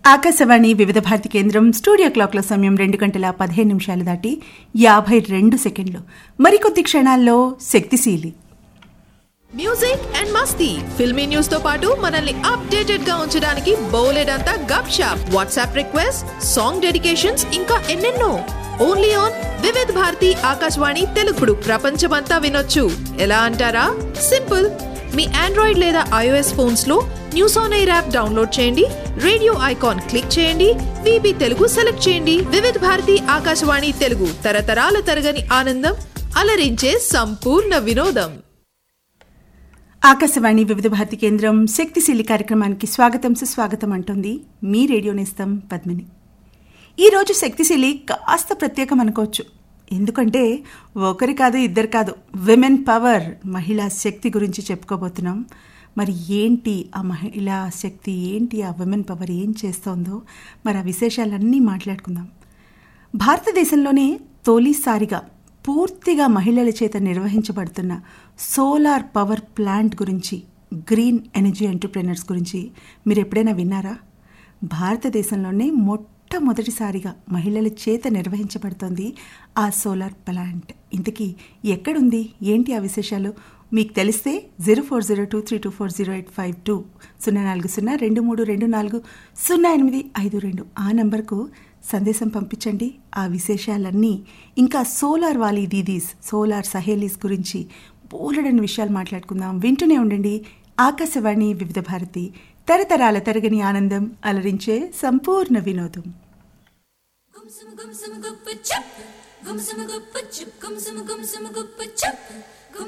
ఆకాశవాణి వివిధ భారతి కేంద్రం స్టూడియో క్లాక్ల సమయం రెండు గంటల పదిహేను నిమిషాలు దాటి యాభై రెండు సెకండ్లు మరికొద్ది క్షణాల్లో శక్తిశీలి మ్యూజిక్ అండ్ మస్తీ ఫిల్మీ న్యూస్ తో పాటు మనల్ని అప్డేటెడ్ గా ఉంచడానికి బోలెడంతా gupshup WhatsApp request song dedications ఇంకా ఎన్నెన్నో ఓన్లీ ఆన్ వివిధ్ భారతి ఆకాశవాణి తెలుగుడు ప్రపంచమంతా వినొచ్చు ఎలా అంటారా సింపుల్ మీ ఆండ్రాయిడ్ లేదా ఐఓఎస్ ఫోన్స్ లో news on air app download చేయండి రేడియో ఐకాన్ క్లిక్ చేయండి విబి తెలుగు సెలెక్ట్ చేయండి వివిధ్ భారతి ఆకాశవాణి తెలుగు తరతరాల తరగని ఆనందం అలరించే సంపూర్ణ వినోదం ఆకాశవాణి వివిధ భారతి కేంద్రం శక్తిశీలి కార్యక్రమానికి స్వాగతం సుస్వాగతం అంటోంది మీ రేడియో నేస్తం పద్మిని ఈరోజు శక్తిశీలి కాస్త ప్రత్యేకం అనుకోవచ్చు ఎందుకంటే ఒకరి కాదు ఇద్దరు కాదు విమెన్ పవర్ మహిళా శక్తి గురించి చెప్పుకోబోతున్నాం మరి ఏంటి ఆ మహిళా శక్తి ఏంటి ఆ విమెన్ పవర్ ఏం చేస్తోందో మరి ఆ విశేషాలన్నీ మాట్లాడుకుందాం భారతదేశంలోనే తొలిసారిగా పూర్తిగా మహిళల చేత నిర్వహించబడుతున్న సోలార్ పవర్ ప్లాంట్ గురించి గ్రీన్ ఎనర్జీ ఎంటర్ప్రెనర్స్ గురించి మీరు ఎప్పుడైనా విన్నారా భారతదేశంలోనే మొట్టమొదటిసారిగా మహిళల చేత నిర్వహించబడుతోంది ఆ సోలార్ ప్లాంట్ ఇంతకీ ఎక్కడుంది ఏంటి ఆ విశేషాలు మీకు తెలిస్తే zero four zero two three two four zero eight five two సున్నా నాలుగు సున్నా రెండు మూడు రెండు నాలుగు సున్నా ఎనిమిది ఐదు రెండు ఆ నంబర్కు సందేశం పంపించండి ఆ విశేషాలన్నీ ఇంకా సోలార్ వాలీ దీదీస్ సోలార్ సహేలీస్ గురించి బోలెడని విషయాలు మాట్లాడుకుందాం వింటూనే ఉండండి ఆకాశవాణి వివిధ భారతి తరతరాల తరగని ఆనందం అలరించే సంపూర్ణ వినోదం Gum sum gum sum gup chup. Gum sum gup chup. Gum sum gum sum gup chup.